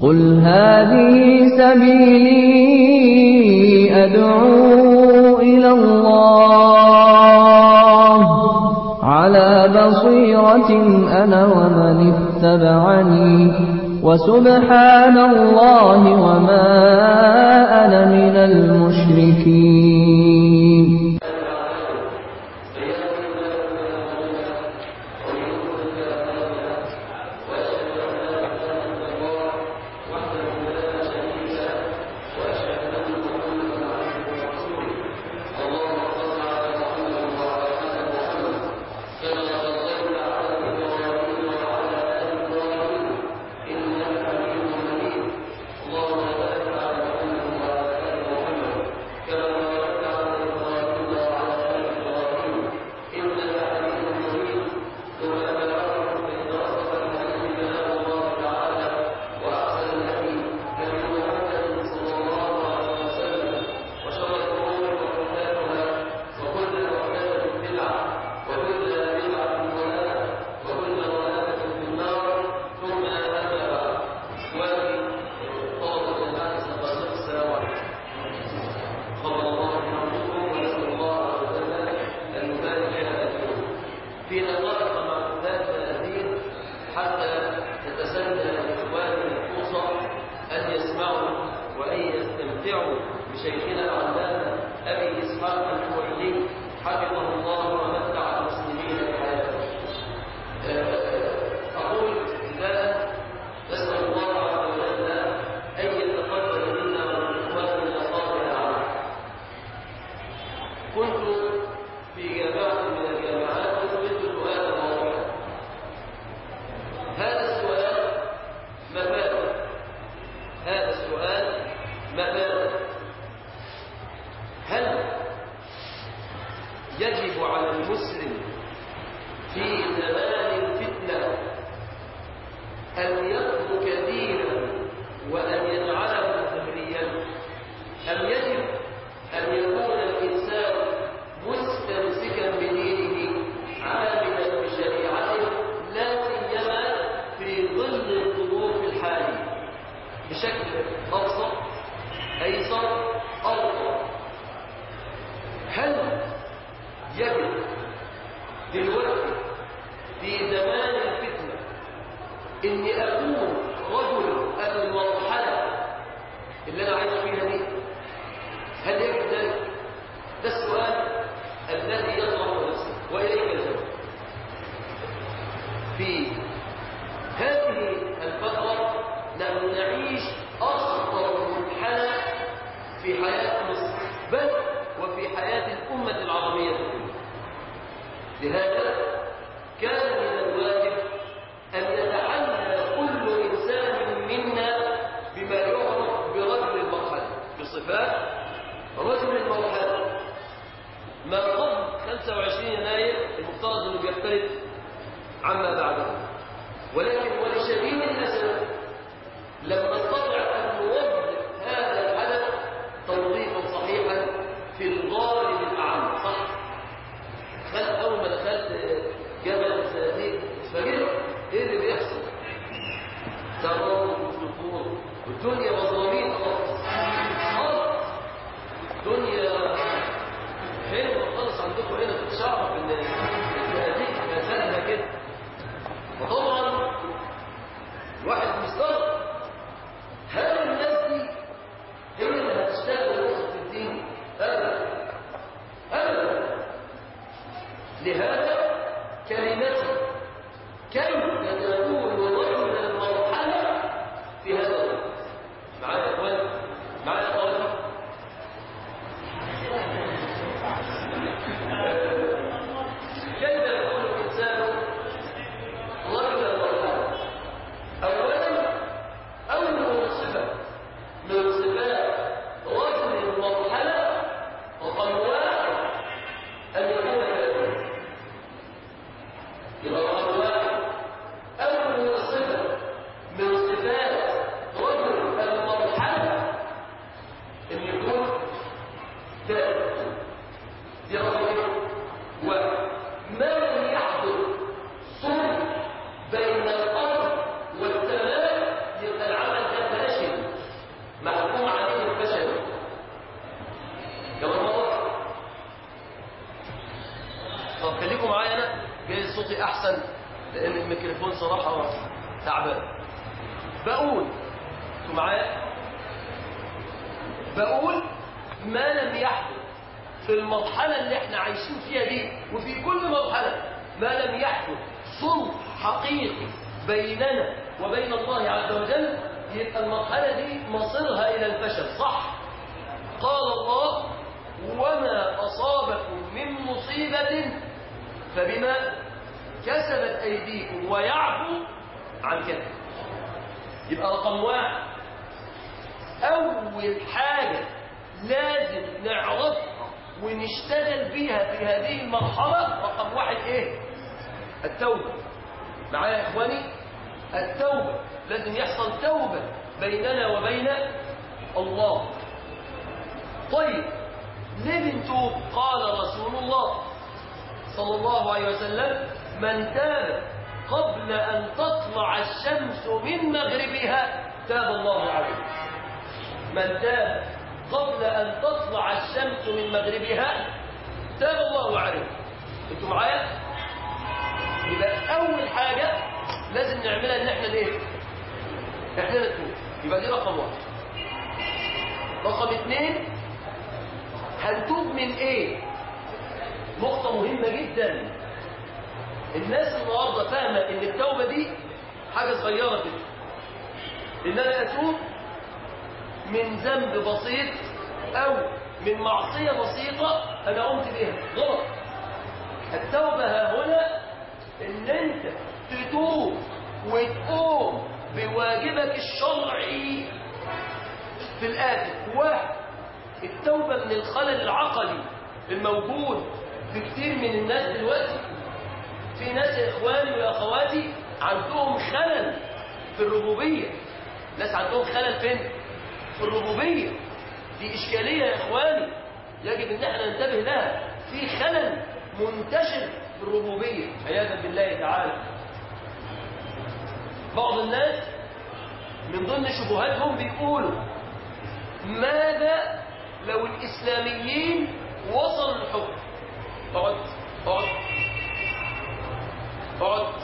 قل هذه سبيلي أدعو إلى الله على بصيرة أنا ومن اتبعني وسبحان الله وما أنا من المشركين الميكروفون صراحة تعبان بقول انتوا معايا بقول ما لم يحدث في المرحلة اللي احنا عايشين فيها دي وفي كل مرحلة ما لم يحدث صلح حقيقي بيننا وبين الله عز وجل يبقى المرحلة دي مصيرها إلى الفشل صح قال الله وما أصابكم من مصيبة فبما كسبت أيديكم ويعفو عن كذا يبقى رقم واحد أول حاجة لازم نعرفها ونشتغل بيها في هذه المرحلة رقم واحد إيه؟ التوبة معايا يا إخواني؟ التوبة لازم يحصل توبة بيننا وبين الله طيب ليه بنتوب قال رسول الله صلى الله عليه وسلم من تاب قبل أن تطلع الشمس من مغربها تاب الله عليه من تاب قبل أن تطلع الشمس من مغربها تاب الله عليه انتوا معايا يبقى أول حاجة لازم نعملها ان احنا ايه احنا نتوب يبقى دي رقم واحد رقم اثنين هنتوب من ايه نقطة مهمة جدا الناس النهاردة فاهمة ان التوبة دي حاجة صغيرة كده ان انا اتوب من ذنب بسيط او من معصية بسيطة انا قمت بها غلط التوبة ها هنا ان انت تتوب وتقوم بواجبك الشرعي في الآخر واحد التوبة من الخلل العقدي الموجود في كتير من الناس دلوقتي في ناس يا إخواني ويا أخواتي عندهم خلل في الربوبية ناس عندهم خلل فين؟ في الربوبية دي إشكالية يا إخواني يجب أن احنا ننتبه لها في خلل منتشر في الربوبية عياذا بالله تعالى بعض الناس من ضمن شبهاتهم بيقولوا ماذا لو الإسلاميين وصلوا للحكم اقعد اقعد اقعد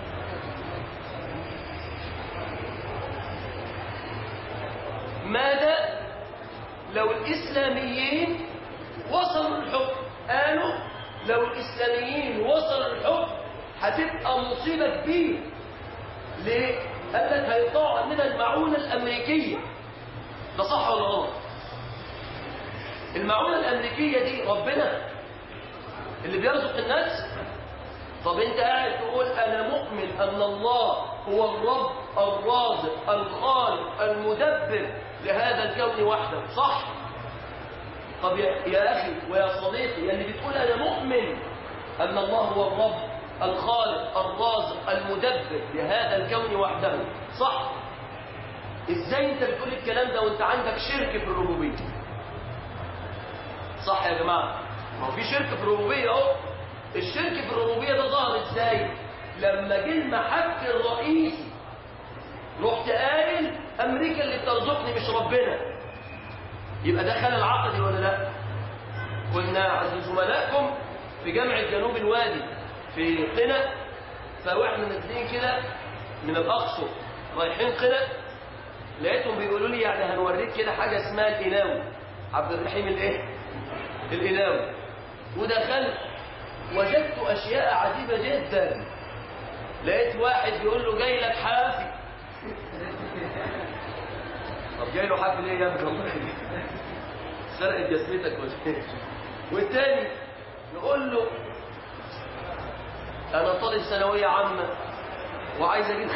ماذا لو الإسلاميين وصلوا للحكم قالوا لو الإسلاميين وصلوا للحكم هتبقى مصيبة كبيرة ليه؟ قال لك هيقطعوا عننا المعونة الأمريكية ده صح ولا غلط؟ المعونة الأمريكية دي ربنا اللي بيرزق الناس طب انت قاعد تقول انا مؤمن ان الله هو الرب الرازق الخالق المدبر لهذا الكون وحده صح طب يا, يا اخي ويا صديقي يا اللي بتقول انا مؤمن ان الله هو الرب الخالق الرازق المدبر لهذا الكون وحده صح ازاي انت بتقول الكلام ده وانت عندك شرك في الربوبيه صح يا جماعه ما هو في شرك في الربوبيه اهو الشرك في الربوبيه ده ظهر ازاي لما جه المحك الرئيسي رحت قايل امريكا اللي بترزقني مش ربنا يبقى ده خلل عقدي ولا لا كنا عند زملائكم في جامعه جنوب الوادي في قنا فواحنا نازلين كده من الاقصر رايحين قنا لقيتهم بيقولوا لي يعني هنوريك كده حاجه اسمها القناوي عبد الرحيم الايه القناوي ودخلت وجدت اشياء عجيبه جدا لقيت واحد بيقول له جاي لك حافي طب جاي له حافي ليه يا ابني والله سرقت جسمتك ولا والتاني نقول له انا طالب ثانويه عامه وعايز اجيب 95%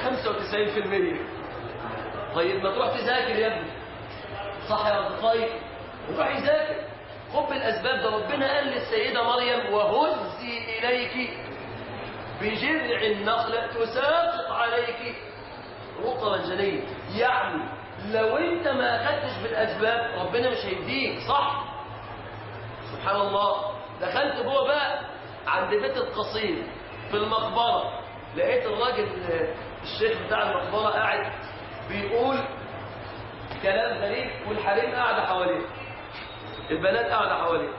طيب ما تروح تذاكر يا ابني صح يا اصدقائي روح يذاكر خد بالاسباب ده ربنا قال للسيده مريم وهزي اليك بجذع النخله تساقط عليك رطبا جنيا يعني لو انت ما اخدتش بالاسباب ربنا مش هيديك صح سبحان الله دخلت جوه بقى عند بيت القصير في المقبره لقيت الراجل الشيخ بتاع المقبره قاعد بيقول كلام غريب والحريم قاعده حواليه البنات قاعده حواليه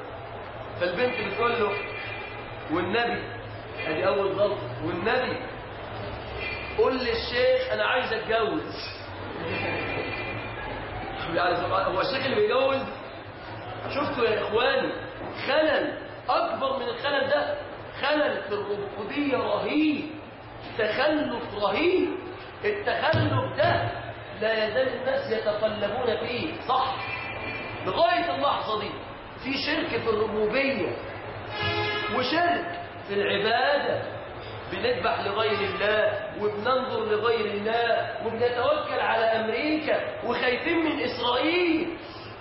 فالبنت بتقول له والنبي ادي اول غلط والنبي قول للشيخ انا عايز اتجوز يعني هو الشيخ اللي بيجوز شفتوا يا اخواني خلل اكبر من الخلل ده خلل في الربوبيه رهيب تخلف رهيب التخلف ده لا يزال الناس يتقلبون فيه صح لغايه اللحظه دي في شرك في الربوبيه وشرك في العباده بنذبح لغير الله وبننظر لغير الله وبنتوكل على امريكا وخايفين من اسرائيل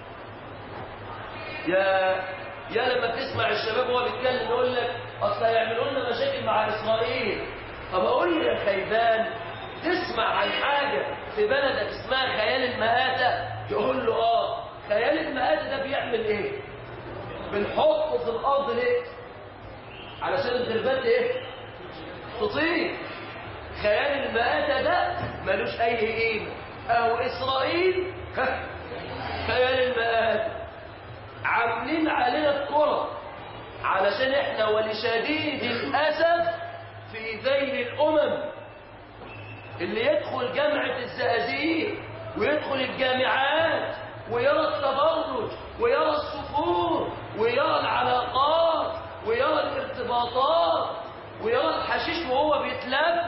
يا يا لما تسمع الشباب وهو بيتكلم يقول لك اصل هيعملوا لنا مشاكل مع اسرائيل طب اقول لي يا خيبان تسمع عن حاجه في بلدك اسمها خيال المآتة تقول له اه خيال المآتة ده بيعمل ايه بنحطه في الارض ليه علشان الغربات ايه تطير خيال المآتة ده ملوش اي قيمه اهو اسرائيل ها، خيال المآتة عاملين علينا الكرة علشان احنا ولشديد الأسف في ذيل الأمم اللي يدخل جامعة الزقازيق ويدخل الجامعات ويرى التبرج ويرى الصفور ويرى العلاقات ويرى الارتباطات ويرى الحشيش وهو بيتلف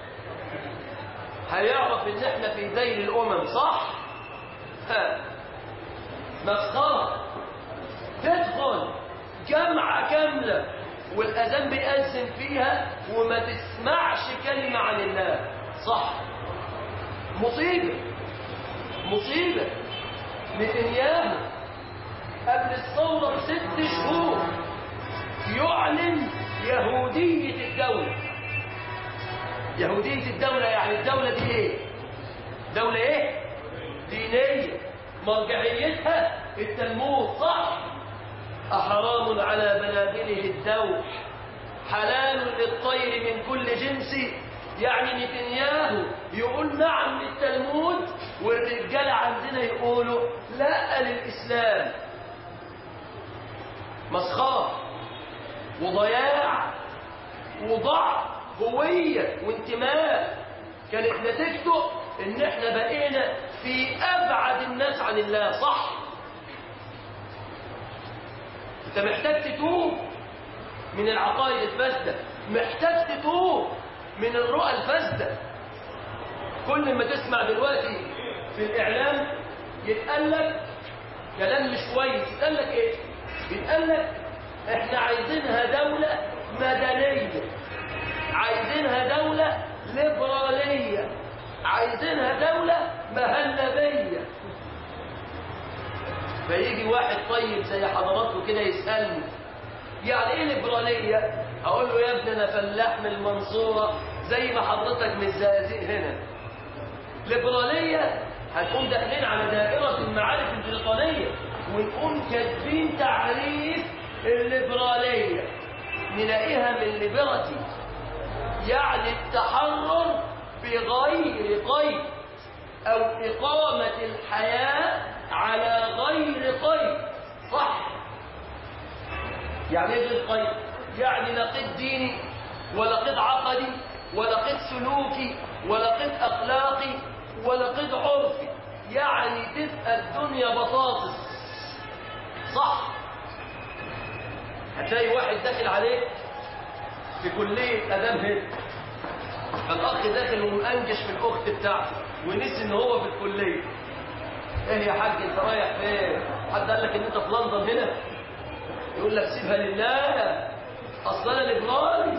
هيعرف ان احنا في ذيل الأمم صح؟ ها مسخرة تدخل جامعة كاملة والأذان بيأذن فيها وما تسمعش كلمة عن الله صح مصيبة مصيبة نتنياهو قبل الثورة بست شهور يعلن يهودية الدولة يهودية الدولة يعني الدولة دي ايه دولة ايه دينية مرجعيتها التلمود صح أحرام على بلابله الدوح حلال للطير من كل جنس يعني نتنياهو يقول نعم للتلمود والرجال عندنا يقولوا لا للإسلام مسخرة وضياع وضعف هوية وانتماء كانت نتيجته ان احنا بقينا في ابعد الناس عن الله صح انت محتاج تتوب من العقائد الفاسده محتاج تتوب من الرؤى الفاسده كل ما تسمع دلوقتي في الاعلام يتقال لك كلام مش كويس يتقال لك ايه يتقال لك احنا عايزينها دوله مدنيه عايزينها دوله ليبراليه عايزينها دولة مهلبية فيجي واحد طيب زي حضراتكم كده يسألني يعني ايه ليبرالية اقول له يا ابني انا فلاح من المنصورة زي ما حضرتك من الزقازيق هنا ليبرالية هنقوم داخلين على دائرة المعارف البريطانية ونقوم كاتبين تعريف الليبرالية نلاقيها من ليبرتي يعني التحرر بغير قيد أو إقامة الحياة على غير قيد صح يعني ايه غير قيد يعني لا قيد ديني ولا قيد عقدي ولا قيد سلوكي ولا قيد أخلاقي ولا قيد عرفي يعني تبقى الدنيا بطاطس صح هتلاقي واحد داخل عليك في كلية أداب هنا فالأخ داخل ومأنجش في الأخت بتاعته ونسي إن هو في الكلية إيه يا حاج أنت رايح فين؟ حد قال لك إن أنت في لندن هنا؟ يقول لك سيبها لله أصل أنا ليبرالي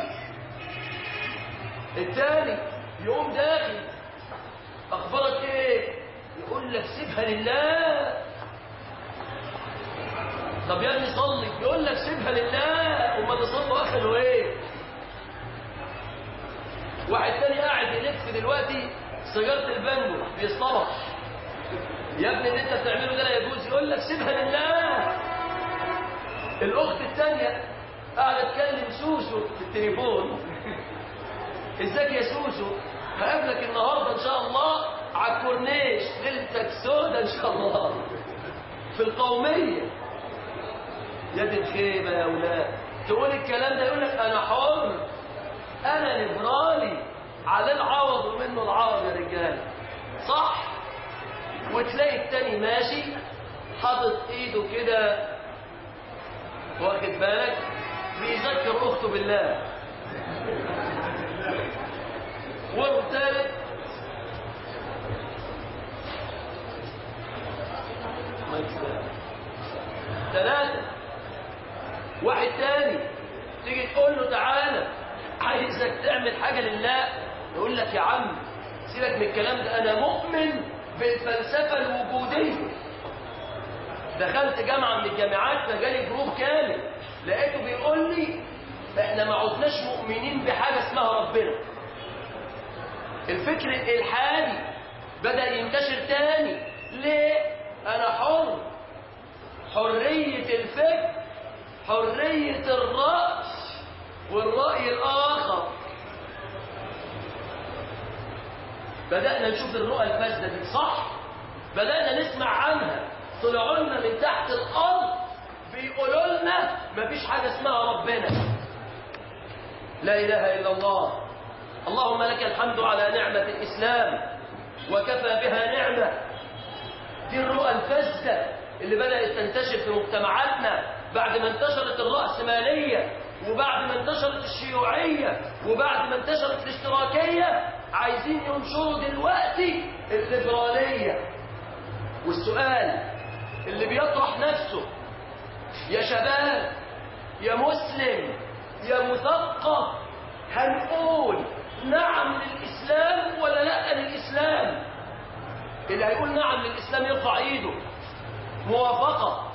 التاني يقوم داخل أخبارك إيه؟ يقول لك سيبها لله طب يا ابني صلي يقول لك سيبها لله امال اللي صلوا اخذوا ايه واحد تاني قاعد يلف دلوقتي سيجاره البانجو بيصطبح يا ابني اللي انت بتعمله ده لا يجوز يقول لك سيبها لله الاخت الثانيه قاعده تكلم سوسو في التليفون ازيك يا سوسو هقابلك النهارده ان شاء الله على الكورنيش ليلتك سودا ان شاء الله في القوميه يا دي الخيبه يا اولاد تقول الكلام ده يقول لك انا حر انا ليبرالي على العوض ومنه العوض يا رجال صح وتلاقي التاني ماشي حاطط ايده كده واخد بالك بيذكر اخته بالله والثالث ثلاثة واحد تاني تيجي تقول له تعالى عايزك تعمل حاجة لله يقول لك يا عم سيبك من الكلام ده أنا مؤمن بالفلسفة الوجودية دخلت جامعة من الجامعات فجالي جروب كامل لقيته بيقول لي احنا ما عدناش مؤمنين بحاجة اسمها ربنا الفكر الإلحادي بدأ ينتشر تاني ليه؟ أنا حر حرية الفكر حرية الرأي والرأي الآخر بدأنا نشوف الرؤى الفاسدة دي صح بدأنا نسمع عنها طلعوا لنا من تحت الأرض بيقولوا لنا مفيش حاجة اسمها ربنا لا إله إلا الله اللهم لك الحمد على نعمة الإسلام وكفى بها نعمة دي الرؤى الفاسدة اللي بدأت تنتشر في مجتمعاتنا بعد ما انتشرت الرأسمالية وبعد ما انتشرت الشيوعية وبعد ما انتشرت الاشتراكية عايزين ينشروا دلوقتي الليبرالية والسؤال اللي بيطرح نفسه يا شباب يا مسلم يا مثقف هنقول نعم للإسلام ولا لا للإسلام اللي هيقول نعم للإسلام يرفع ايده موافقة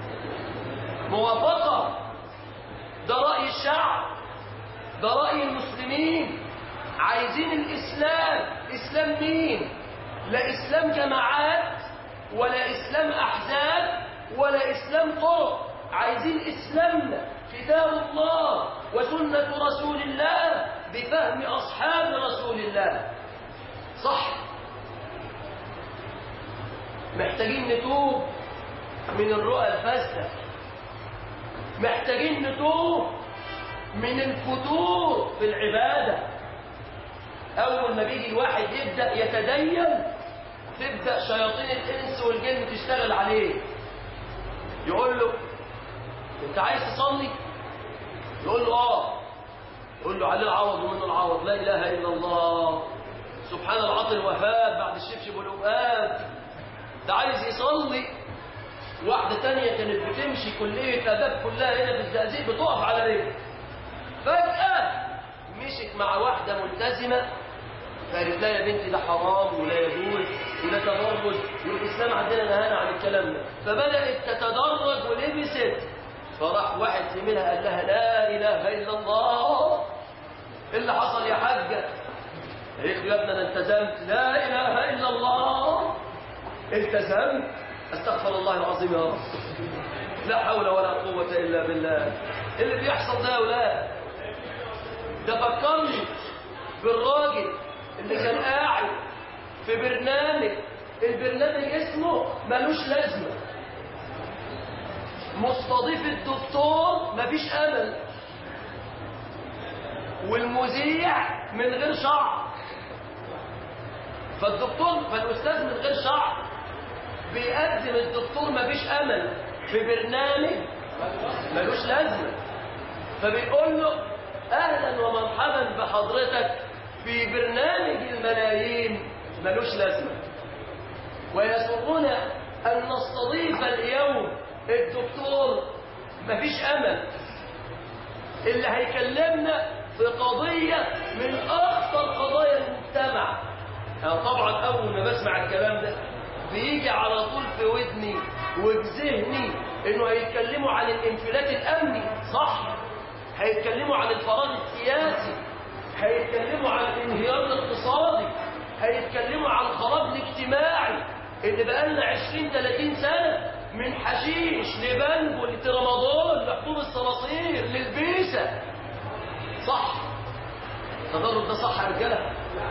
موافقة ده رأي الشعب ده رأي المسلمين عايزين الإسلام إسلام مين لا إسلام جماعات ولا إسلام أحزاب ولا إسلام طرق عايزين إسلامنا كتاب الله وسنة رسول الله بفهم أصحاب رسول الله صح محتاجين نتوب من الرؤى الفاسدة محتاجين نتوب من الفتور في العبادة أول ما بيجي الواحد يبدأ يتدين تبدأ شياطين الإنس والجن تشتغل عليه يقول له أنت عايز تصلي؟ يقول له آه يقول له عليه العوض ومنه العوض لا إله إلا الله سبحان العطر الوهاب بعد الشبشب والأوقات ده عايز يصلي واحدة تانية كانت بتمشي كلية آداب كلها هنا في الزقازيق بتقف على رجل فجأة مشت مع واحدة ملتزمة فقالت لها يا بنتي ده حرام ولا يجوز وده تدرج والإسلام عندنا نهانا عن الكلام ده فبدأت تتدرج ولبست فراح واحد زميلها قال لها لا إله إلا الله إيه اللي حصل يا حاجة قالت له يا ابني أنا التزمت لا إله إلا الله التزمت استغفر الله العظيم يا رب لا حول ولا قوة إلا بالله اللي بيحصل ده يا أولاد ده فكرني بالراجل اللي كان قاعد في برنامج البرنامج اسمه ملوش لازمة مستضيف الدكتور مفيش أمل والمذيع من غير شعر فالدكتور فالأستاذ من غير شعر بيقدم الدكتور مفيش أمل في برنامج ملوش لازمة فبيقول له أهلا ومرحبا بحضرتك في برنامج الملايين ملوش لازمة ويسرنا أن نستضيف اليوم الدكتور مفيش أمل اللي هيكلمنا في قضية من أخطر قضايا المجتمع أنا طبعا أول ما بسمع الكلام ده بيجي على طول في ودني وفي ذهني إنه هيتكلموا عن الانفلات الأمني صح هيتكلموا عن الفراغ السياسي هيتكلموا عن الانهيار الاقتصادي هيتكلموا عن الخراب الاجتماعي اللي بقالنا 20 30 سنة من حشيش لبنجو لترامادول لحبوب الصراصير للبيسة صح التدرج ده صح يا رجاله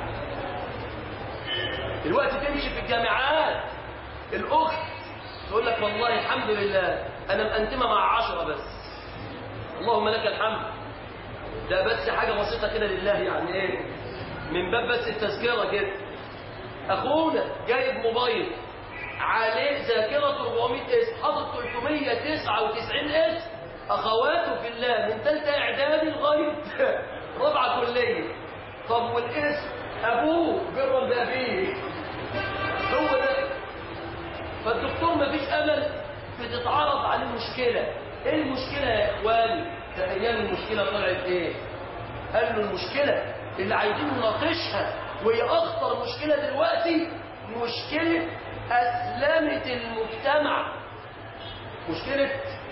دلوقتي تمشي في الجامعات الاخت تقول لك والله الحمد لله انا مقنتمه مع عشرة بس اللهم لك الحمد ده بس حاجه بسيطه كده لله يعني ايه من باب بس التذكرة كده أخونا جايب موبايل عليه ذاكرة 400 اسم حاطط 399 اسم أخواته في الله من ثالثة إعدادي لغاية رابعة كلية طب والاسم أبوه برا بأبيه هو ده فالدكتور مفيش أمل بتتعرض عليه مشكلة إيه المشكلة يا إخواني تخيلوا المشكلة طلعت إيه قال له المشكلة اللي عايزين نناقشها وهي أخطر مشكلة دلوقتي مشكلة أسلمة المجتمع مشكلة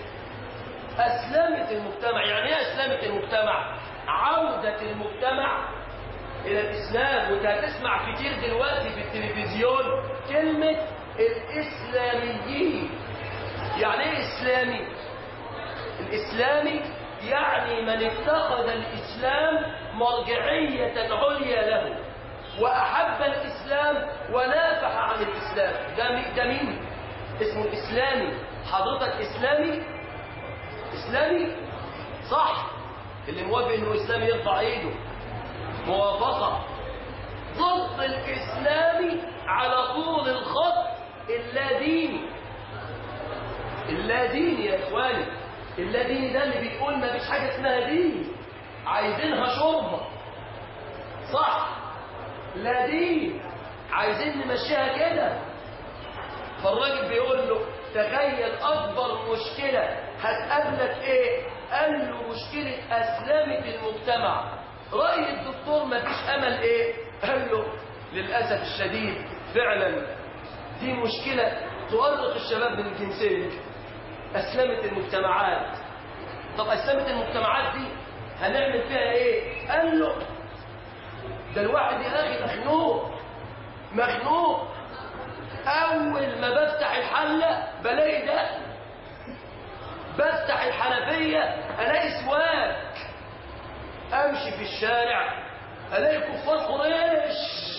أسلمة المجتمع يعني إيه أسلمة المجتمع عودة المجتمع إلى الإسلام وأنت هتسمع كتير دلوقتي في التلفزيون كلمة الإسلاميين يعني إيه إسلامي؟ الإسلامي يعني من اتخذ الإسلام مرجعية عليا له وأحب الإسلام ونافح عن الإسلام ده مي- ده مين؟ اسمه الإسلامي حضرتك إسلامي؟ إسلامي؟ صح اللي موافق إنه إسلامي يرفع إيده موافقة ضد الإسلامي على طول الخط اللاديني اللاديني يا إخواني اللاديني ده اللي بيقول ما فيش حاجة اسمها دين عايزينها شربة صح لا دين عايزين نمشيها كده فالراجل بيقول له تخيل أكبر مشكلة هتقابلك إيه؟ قال له مشكلة أسلمة المجتمع رأي الدكتور مفيش أمل إيه؟ قال له للأسف الشديد فعلا دي مشكلة تؤرق الشباب من الجنسية أسلمة المجتمعات طب أسلمة المجتمعات دي هنعمل فيها إيه؟ قال له ده الواحد يا أخي مخنوق مخنوق أول ما بفتح الحلة بلاقي ده بفتح الحنفية ألاقي سواك أمشي في الشارع ألاقي كفار قريش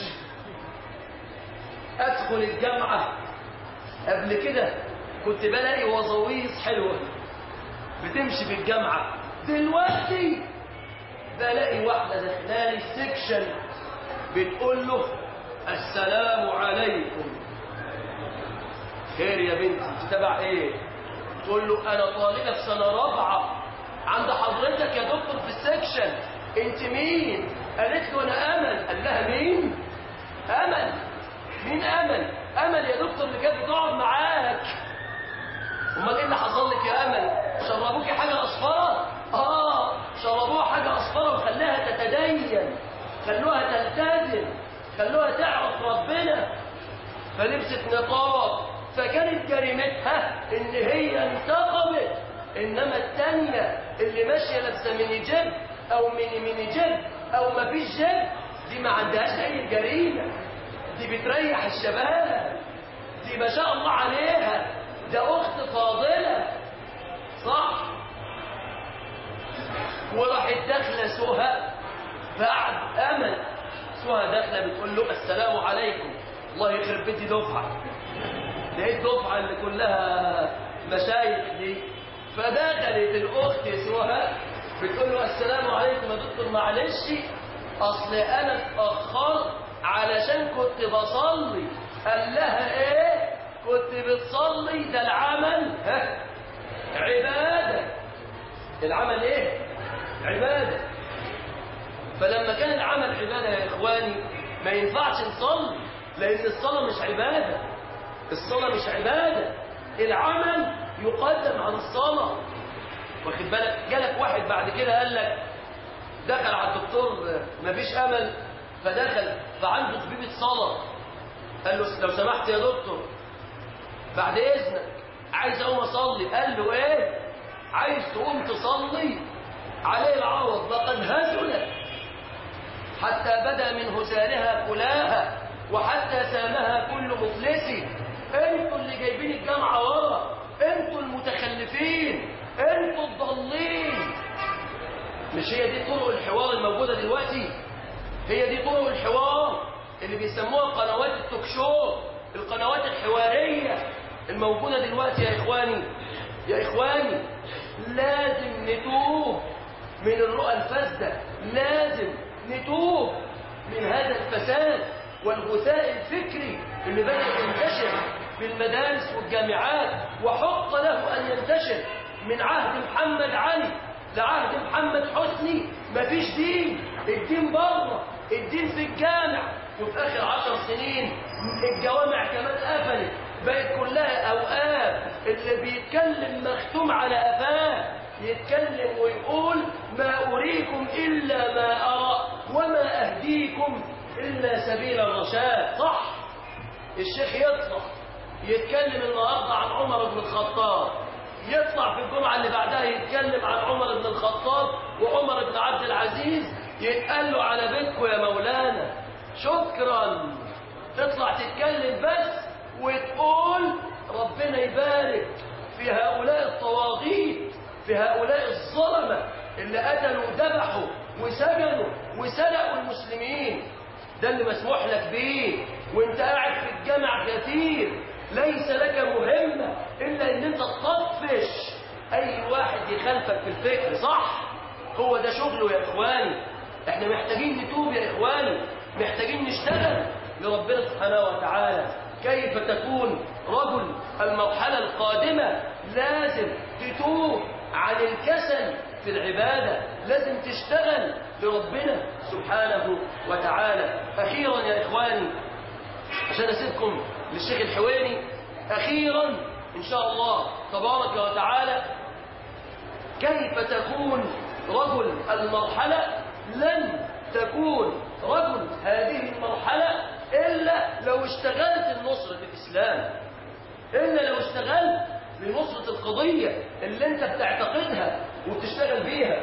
أدخل الجامعة قبل كده كنت بلاقي وظويص حلوة بتمشي في الجامعة دلوقتي بلاقي واحدة دخلالي سيكشن بتقول له السلام عليكم خير يا بنتي انت تبع ايه تقول له انا طالبه في سنه رابعه عند حضرتك يا دكتور في السكشن انت مين قالت له انا امل قال لها مين امل مين امل امل يا دكتور اللي كانت بتقعد معاك امال ايه اللي حصل لك يا امل شربوكي حاجه اصفره اه شربوها حاجه اصفره وخلاها تتدين خلوها تلتزم خلوها تعرف ربنا فلبست نقاب فكانت جريمتها ان هي انتقمت انما التانية اللي ماشية لابسة ميني جيب او ميني ميني جيب او ما فيش جيب دي ما عندهاش اي جريمة دي بتريح الشباب دي ما شاء الله عليها ده اخت فاضلة صح وراحت داخلة سهى بعد امل سهى داخلة بتقول له السلام عليكم الله يخرب بيتي دفعة لقيت دفعة اللي كلها مشايخ دي فدخلت الأخت سهى بتقول له السلام عليكم يا دكتور معلش أصل أنا اتأخرت علشان كنت بصلي قال لها إيه كنت بتصلي ده العمل ها عبادة العمل إيه عبادة فلما كان العمل عبادة يا إخواني ما ينفعش نصلي لأن الصلاة مش عبادة الصلاة مش عبادة العمل يقدم على الصلاة واخد بالك جالك واحد بعد كده قال لك دخل على الدكتور مفيش أمل فدخل فعنده طبيبة صلاة قال له لو سمحت يا دكتور بعد إذنك عايز أقوم أصلي قال له إيه عايز تقوم تصلي عليه العوض لقد هزلت حتى بدا من هزالها كلاها وحتى سامها كل مفلس انتوا اللي جايبين الجامعة ورا انتوا المتخلفين انتوا الضالين مش هي دي طرق الحوار الموجودة دلوقتي هي دي طرق الحوار اللي بيسموها قنوات التوكشو القنوات الحوارية الموجودة دلوقتي يا إخواني يا إخواني لازم نتوب من الرؤى الفاسدة لازم نتوب من هذا الفساد والغثاء الفكري اللي بدأ ينتشر في المدارس والجامعات وحق له أن ينتشر من عهد محمد علي لعهد محمد حسني مفيش دين الدين بره الدين في الجامع وفي آخر عشر سنين الجوامع كمان قفلت بقت كلها أوقات اللي بيتكلم مختوم على قفاه يتكلم ويقول ما أريكم إلا ما أرى وما أهديكم إلا سبيل الرشاد صح الشيخ يطلع يتكلم النهارده عن عمر بن الخطاب يطلع في الجمعة اللي بعدها يتكلم عن عمر بن الخطاب وعمر بن عبد العزيز يتقال له على بيتكم يا مولانا شكرا تطلع تتكلم بس وتقول ربنا يبارك في هؤلاء الطواغيت في هؤلاء الظلمة اللي قتلوا وذبحوا وسجنوا وسرقوا المسلمين ده اللي مسموح لك بيه وانت قاعد في الجامع كثير ليس لك مهمة إلا إن أنت تطفش أي واحد يخالفك في الفكر صح هو ده شغله يا إخواني إحنا محتاجين نتوب يا إخواني محتاجين نشتغل لربنا سبحانه وتعالى كيف تكون رجل المرحلة القادمة لازم تتوب عن الكسل في العبادة لازم تشتغل لربنا سبحانه وتعالى أخيرا يا إخواني عشان أسيبكم للشيخ الحويني أخيرا إن شاء الله تبارك وتعالى كيف تكون رجل المرحلة لن تكون رجل هذه المرحلة إلا لو اشتغلت لنصرة الإسلام إلا لو اشتغلت لنصرة القضية اللي انت بتعتقدها وبتشتغل بيها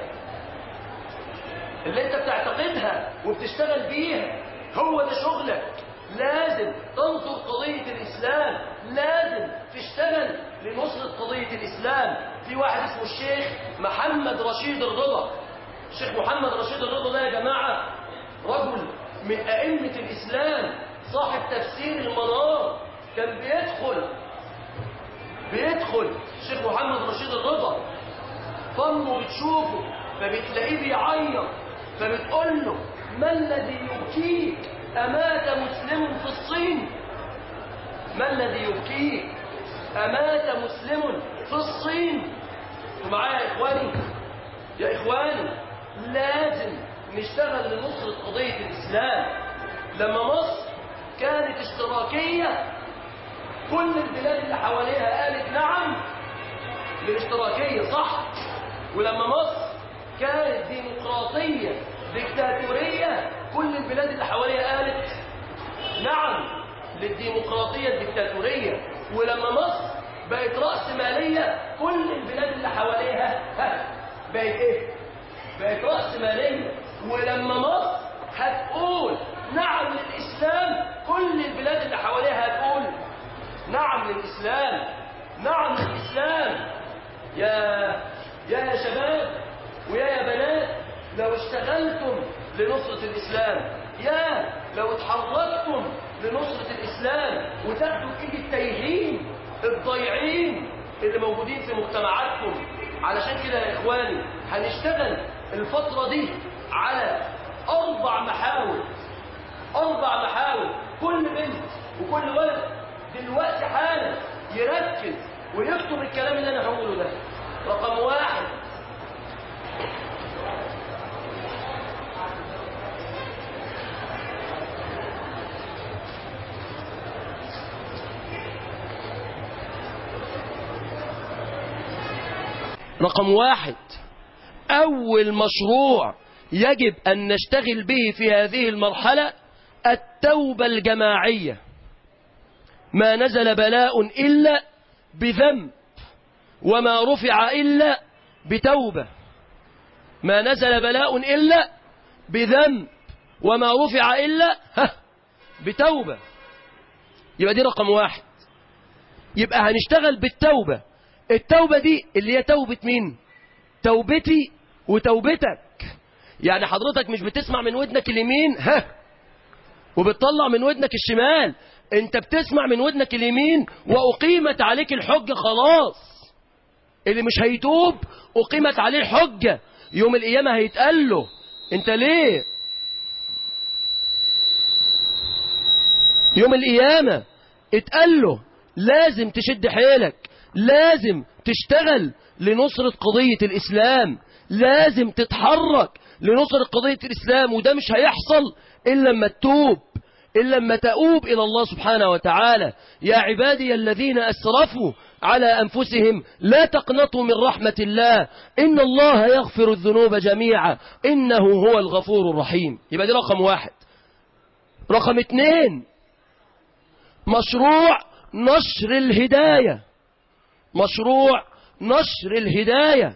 اللي انت بتعتقدها وبتشتغل بيها هو ده شغلك لازم تنصر قضية الإسلام لازم تشتغل لنصرة قضية الإسلام في واحد اسمه الشيخ محمد رشيد الرضا الشيخ محمد رشيد الرضا ده يا جماعة رجل من أئمة الإسلام صاحب تفسير المنار كان بيدخل بيدخل الشيخ محمد رشيد الرضا فمه بتشوفه فبتلاقيه بيعيط فبتقول له ما الذي يبكيك أمات مسلم في الصين ما الذي يبكيك أمات مسلم في الصين معايا يا إخواني يا إخواني لازم نشتغل لنصرة قضية الإسلام لما مصر كانت اشتراكية كل البلاد اللي حواليها قالت نعم للاشتراكية صح ولما مصر كانت ديمقراطية ديكتاتورية كل البلاد اللي حواليها قالت نعم للديمقراطية الديكتاتورية ولما مصر بقت رأس مالية كل البلاد اللي حواليها ها بقت ايه بقت رأس مالية ولما مصر هتقول نعم للإسلام كل البلاد اللي حواليها هتقول نعم للإسلام نعم للإسلام يا يا شباب ويا يا بنات لو اشتغلتم لنصرة الإسلام يا لو اتحركتم لنصرة الإسلام وتاخدوا إيد التايهين الضايعين اللي موجودين في مجتمعاتكم علشان كده يا إخواني هنشتغل الفترة دي على أربع محاور أربع محاور كل بنت وكل ولد دلوقتي حالا يركز ويكتب الكلام اللي أنا هقوله ده رقم واحد رقم واحد أول مشروع يجب أن نشتغل به في هذه المرحلة التوبة الجماعية ما نزل بلاء إلا بذنب وما رفع إلا بتوبة ما نزل بلاء إلا بذنب وما رفع إلا ها بتوبة يبقى دي رقم واحد يبقى هنشتغل بالتوبة التوبة دي اللي هي توبة مين توبتي وتوبتك يعني حضرتك مش بتسمع من ودنك اليمين ها وبتطلع من ودنك الشمال انت بتسمع من ودنك اليمين وأقيمت عليك الحجة خلاص اللي مش هيتوب أقيمت عليه الحجة يوم القيامة هيتقال له انت ليه يوم القيامة اتقال له لازم تشد حيلك لازم تشتغل لنصرة قضية الإسلام لازم تتحرك لنصرة قضية الإسلام وده مش هيحصل إلا لما تتوب إلا لما تؤوب إلى الله سبحانه وتعالى يا عبادي الذين أسرفوا على أنفسهم لا تقنطوا من رحمة الله إن الله يغفر الذنوب جميعا إنه هو الغفور الرحيم يبقى دي رقم واحد رقم اتنين مشروع نشر الهداية مشروع نشر الهداية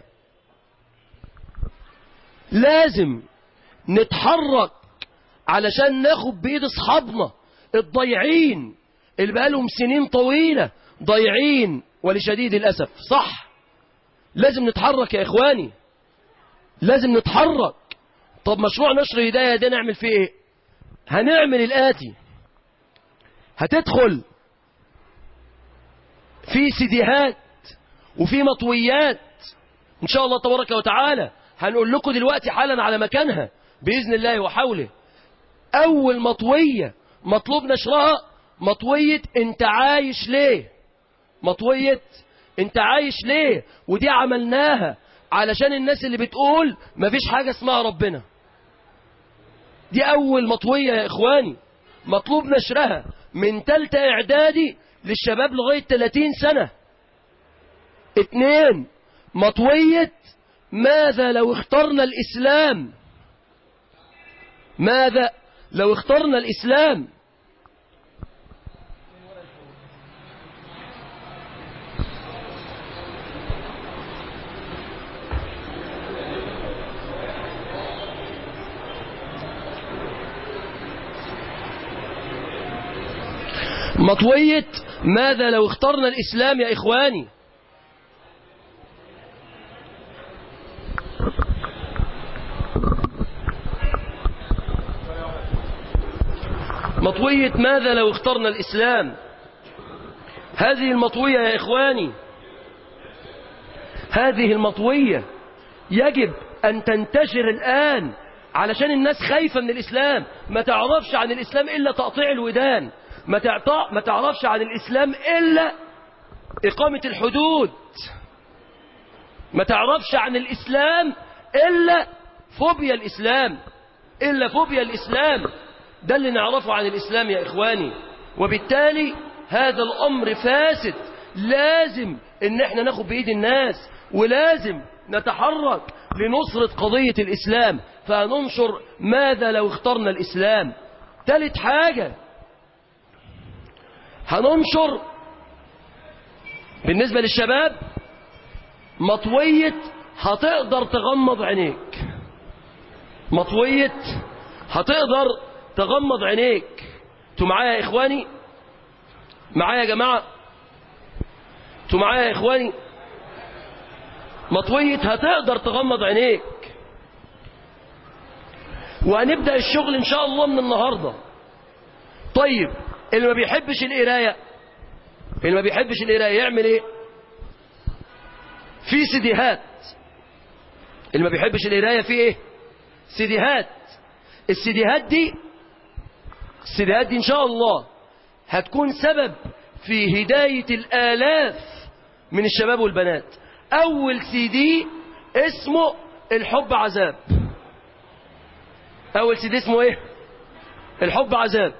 لازم نتحرك علشان ناخد بإيد أصحابنا الضيعين اللي بقالهم سنين طويلة ضيعين ولشديد الأسف صح لازم نتحرك يا إخواني لازم نتحرك طب مشروع نشر هداية ده نعمل فيه إيه هنعمل الآتي هتدخل في سيديهات وفي مطويات إن شاء الله تبارك وتعالى هنقول لكم دلوقتي حالا على مكانها بإذن الله وحوله أول مطوية مطلوب نشرها مطوية أنت عايش ليه مطوية أنت عايش ليه ودي عملناها علشان الناس اللي بتقول مفيش حاجة اسمها ربنا دي أول مطوية يا إخواني مطلوب نشرها من تالتة إعدادي للشباب لغاية 30 سنة اتنين مطوية ماذا لو اخترنا الإسلام ماذا لو اخترنا الإسلام مطوية ماذا لو اخترنا الإسلام يا إخواني مطوية ماذا لو اخترنا الإسلام هذه المطوية يا إخواني هذه المطوية يجب أن تنتشر الآن علشان الناس خايفة من الإسلام ما تعرفش عن الإسلام إلا تقطيع الودان ما, تعطى ما تعرفش عن الإسلام إلا إقامة الحدود ما تعرفش عن الإسلام إلا فوبيا الإسلام إلا فوبيا الإسلام ده اللي نعرفه عن الإسلام يا إخواني وبالتالي هذا الأمر فاسد لازم إن احنا ناخد بإيد الناس ولازم نتحرك لنصرة قضية الإسلام فننشر ماذا لو اخترنا الإسلام ثالث حاجة هننشر بالنسبة للشباب مطوية هتقدر تغمض عينيك مطوية هتقدر تغمض عينيك انتوا معايا يا اخواني معايا يا جماعة انتوا معايا يا اخواني مطوية هتقدر تغمض عينيك وهنبدأ الشغل ان شاء الله من النهاردة طيب اللي ما بيحبش القراية اللي ما بيحبش القراية يعمل ايه في سيديهات اللي ما بيحبش القراية في ايه سيديهات السيديهات دي السيديهات دي ان شاء الله هتكون سبب في هداية الآلاف من الشباب والبنات أول سي دي اسمه الحب عذاب أول سي دي اسمه إيه الحب عذاب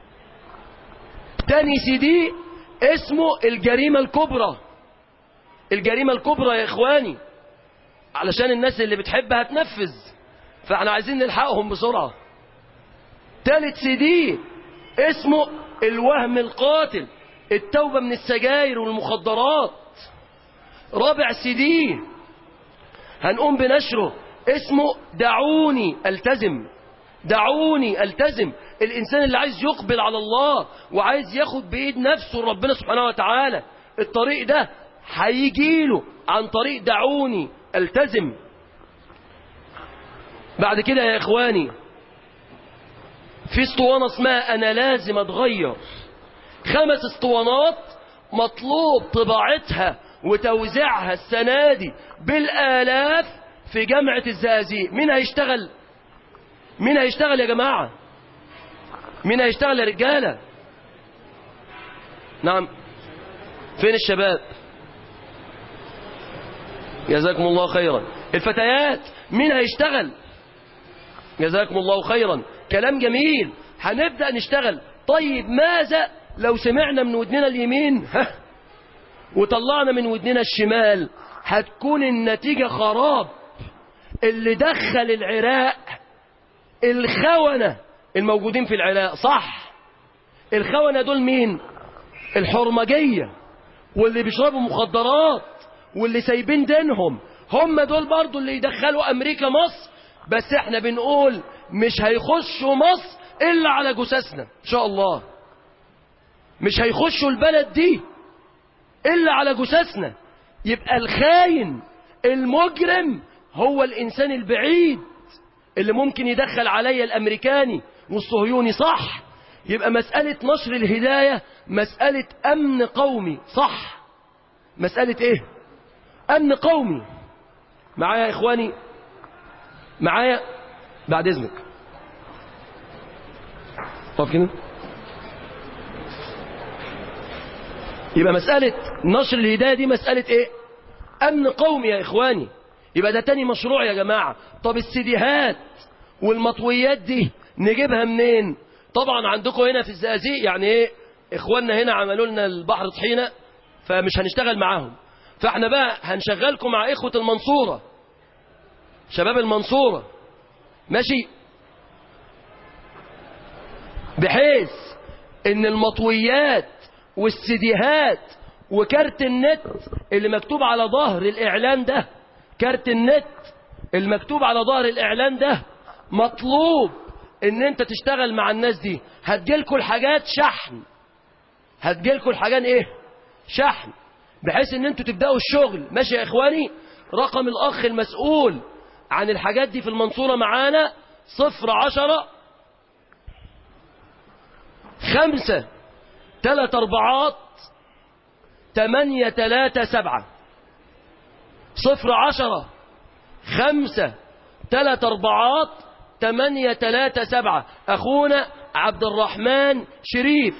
تاني سي دي اسمه الجريمة الكبرى الجريمة الكبرى يا إخواني علشان الناس اللي بتحبها تنفذ فاحنا عايزين نلحقهم بسرعة تالت سي دي اسمه الوهم القاتل التوبة من السجاير والمخدرات رابع سي دي هنقوم بنشره اسمه دعوني التزم دعوني التزم الانسان اللي عايز يقبل على الله وعايز ياخد بايد نفسه ربنا سبحانه وتعالى الطريق ده هيجيله عن طريق دعوني التزم بعد كده يا اخواني في اسطوانة اسمها انا لازم اتغير خمس اسطوانات مطلوب طباعتها وتوزيعها السنة دي بالالاف في جامعة الزقازيق مين هيشتغل مين هيشتغل يا جماعة مين هيشتغل يا رجالة نعم فين الشباب جزاكم الله خيرا الفتيات مين هيشتغل جزاكم الله خيرا كلام جميل هنبدأ نشتغل طيب ماذا لو سمعنا من ودننا اليمين ها وطلعنا من ودننا الشمال هتكون النتيجة خراب اللي دخل العراق الخونة الموجودين في العراق صح الخونة دول مين الحرمجية واللي بيشربوا مخدرات واللي سايبين دينهم هم دول برضو اللي يدخلوا امريكا مصر بس احنا بنقول مش هيخشوا مصر الا على جثثنا ان شاء الله مش هيخشوا البلد دي الا على جثثنا يبقى الخاين المجرم هو الانسان البعيد اللي ممكن يدخل عليا الامريكاني والصهيوني صح يبقى مسألة نشر الهداية مسألة امن قومي صح مسألة ايه امن قومي معايا يا اخواني معايا بعد اذنك طب كده يبقى مسألة نشر الهداية دي مسألة ايه امن قومي يا اخواني يبقى ده تاني مشروع يا جماعة طب السيديهات والمطويات دي نجيبها منين طبعا عندكم هنا في الزقازيق يعني ايه اخواننا هنا عملوا لنا البحر طحينة فمش هنشتغل معاهم فاحنا بقى هنشغلكم مع اخوة المنصورة شباب المنصورة ماشي بحيث ان المطويات والسيديهات وكارت النت اللي مكتوب على ظهر الاعلان ده كارت النت المكتوب على ظهر الاعلان ده مطلوب ان انت تشتغل مع الناس دي هتجيلكوا الحاجات شحن هتجيلكوا الحاجات ايه شحن بحيث ان انتوا تبداوا الشغل ماشي يا اخواني رقم الاخ المسؤول عن الحاجات دي في المنصورة معانا صفر عشرة خمسة تلات اربعات تمانية تلاتة سبعة صفر عشرة خمسة تلات اربعات تمانية تلاتة سبعة اخونا عبد الرحمن شريف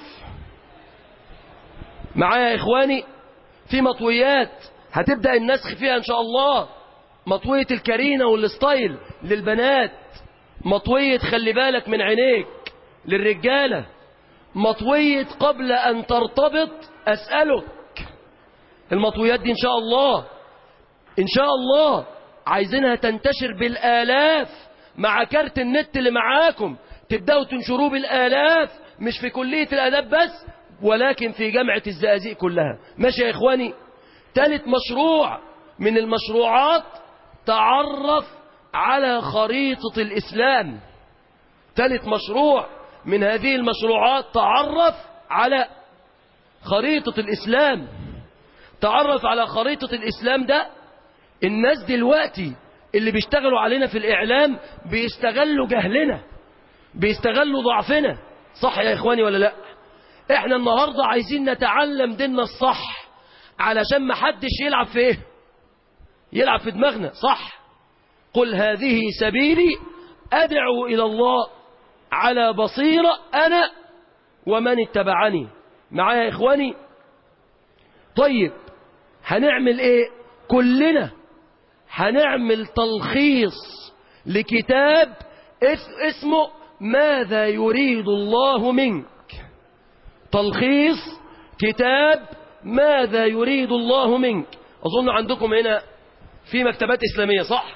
معايا يا اخواني في مطويات هتبدأ النسخ فيها ان شاء الله مطوية الكارينا والستايل للبنات مطوية خلي بالك من عينيك للرجالة مطوية قبل أن ترتبط أسألك المطويات دي إن شاء الله إن شاء الله عايزينها تنتشر بالآلاف مع كارت النت اللي معاكم تبدأوا تنشروه بالآلاف مش في كلية الآداب بس ولكن في جامعة الزقازيق كلها ماشي يا إخواني ثالث مشروع من المشروعات تعرف على خريطة الإسلام ثالث مشروع من هذه المشروعات تعرف على خريطة الإسلام تعرف على خريطة الإسلام ده الناس دلوقتي اللي بيشتغلوا علينا في الإعلام بيستغلوا جهلنا بيستغلوا ضعفنا صح يا إخواني ولا لا احنا النهاردة عايزين نتعلم ديننا الصح علشان ما حدش يلعب في ايه يلعب في دماغنا صح قل هذه سبيلي أدعو إلى الله على بصيرة أنا ومن اتبعني معايا يا إخواني طيب هنعمل إيه كلنا هنعمل تلخيص لكتاب اسمه ماذا يريد الله منك تلخيص كتاب ماذا يريد الله منك أظن عندكم هنا في مكتبات إسلامية صح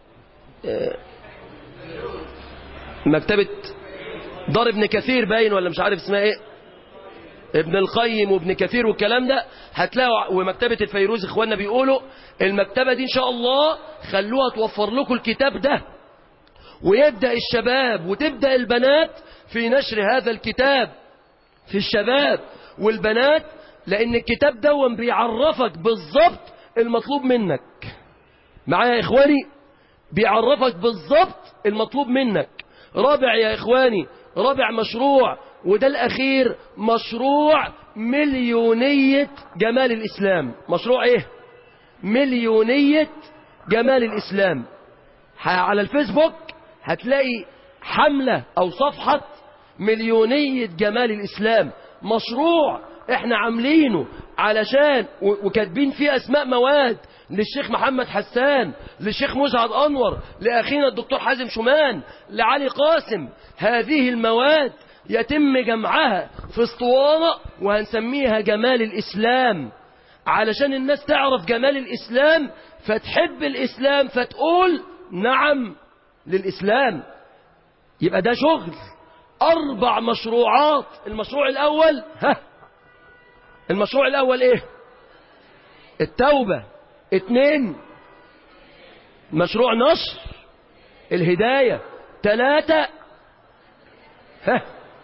مكتبة دار ابن كثير باين ولا مش عارف اسمها ايه ابن القيم وابن كثير والكلام ده هتلاقوا ومكتبة الفيروز اخواننا بيقولوا المكتبة دي ان شاء الله خلوها توفر لكم الكتاب ده ويبدأ الشباب وتبدأ البنات في نشر هذا الكتاب في الشباب والبنات لان الكتاب دون بيعرفك بالظبط المطلوب منك معايا يا اخواني بيعرفك بالظبط المطلوب منك رابع يا إخواني رابع مشروع وده الأخير مشروع مليونية جمال الإسلام مشروع إيه مليونية جمال الإسلام على الفيسبوك هتلاقي حملة أو صفحة مليونية جمال الإسلام مشروع احنا عاملينه علشان و- وكاتبين فيه اسماء مواد للشيخ محمد حسان للشيخ مسعد انور لاخينا الدكتور حازم شومان لعلي قاسم هذه المواد يتم جمعها في اسطوانة وهنسميها جمال الاسلام علشان الناس تعرف جمال الاسلام فتحب الاسلام فتقول نعم للاسلام يبقى ده شغل أربع مشروعات المشروع الأول ها المشروع الأول إيه التوبة اتنين مشروع نشر الهداية تلاتة ها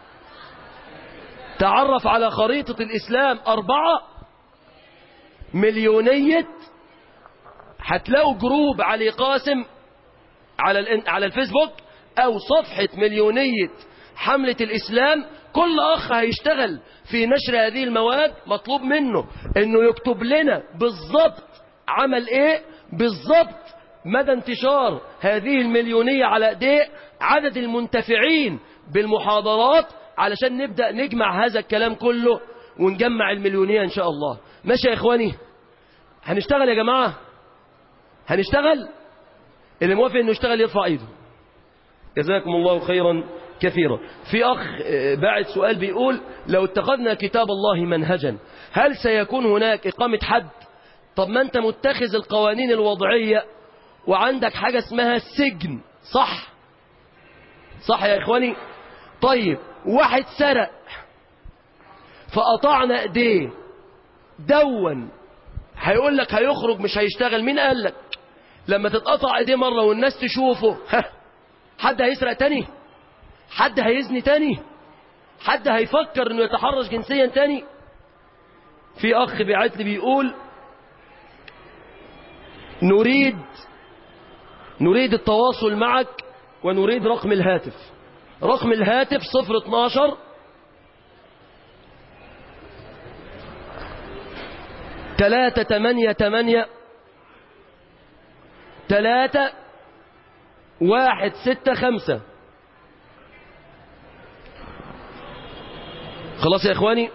تعرف على خريطة الإسلام أربعة مليونية هتلاقوا جروب علي قاسم على الان- على الفيسبوك او صفحة مليونية حملة الاسلام كل اخ هيشتغل في نشر هذه المواد مطلوب منه انه يكتب لنا بالضبط عمل ايه بالضبط مدى انتشار هذه المليونية على ايديه عدد المنتفعين بالمحاضرات علشان نبدأ نجمع هذا الكلام كله ونجمع المليونية ان شاء الله ماشي يا اخواني هنشتغل يا جماعة هنشتغل اللي موافق انه يشتغل يرفع ايده جزاكم الله خيرا كثيرا في اخ آه، باعت سؤال بيقول لو اتخذنا كتاب الله منهجا هل سيكون هناك اقامة حد طب ما انت متخذ القوانين الوضعية وعندك حاجة اسمها السجن صح صح يا اخواني طيب واحد سرق فقطعنا ايديه دون هيقول لك هيخرج مش هيشتغل مين قال لك لما تتقطع ايديه مرة والناس تشوفه ها حد هيسرق تاني حد هيزني تاني حد هيفكر انه يتحرش جنسيا تاني في اخ بيعت لي بيقول نريد نريد التواصل معك ونريد رقم الهاتف رقم الهاتف صفر اتناشر تلاتة تمانية تمانية تلاتة واحد ستة خمسة خلاص يا إخواني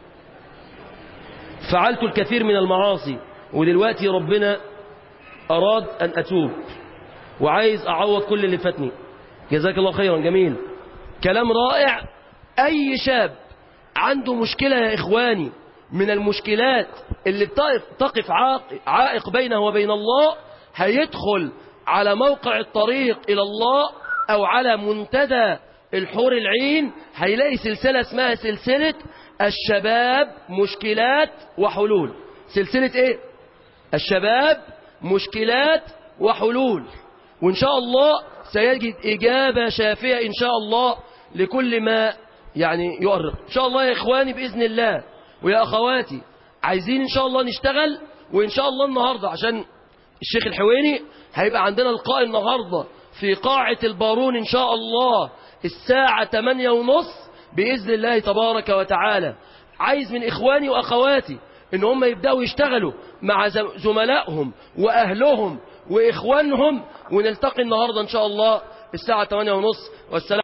فعلت الكثير من المعاصي ودلوقتي ربنا أراد أن أتوب وعايز أعوض كل اللي فاتني جزاك الله خيرا جميل كلام رائع أي شاب عنده مشكلة يا إخواني من المشكلات اللي بتقف تقف عائق- عائق بينه وبين الله هيدخل على موقع الطريق إلى الله أو على منتدى الحور العين هيلاقي سلسلة اسمها سلسلة الشباب مشكلات وحلول سلسلة ايه الشباب مشكلات وحلول وإن شاء الله سيجد إجابة شافية إن شاء الله لكل ما يعني يؤرق إن شاء الله يا إخواني بإذن الله ويا أخواتي عايزين إن شاء الله نشتغل وإن شاء الله النهاردة عشان الشيخ الحويني هيبقى عندنا لقاء النهاردة في قاعة البارون إن شاء الله الساعة 8 ونص بإذن الله تبارك وتعالى عايز من إخواني وأخواتي إن هم يبدأوا يشتغلوا مع زم- زملائهم وأهلهم وإخوانهم ونلتقي النهاردة إن شاء الله الساعة 8 ونص والسلام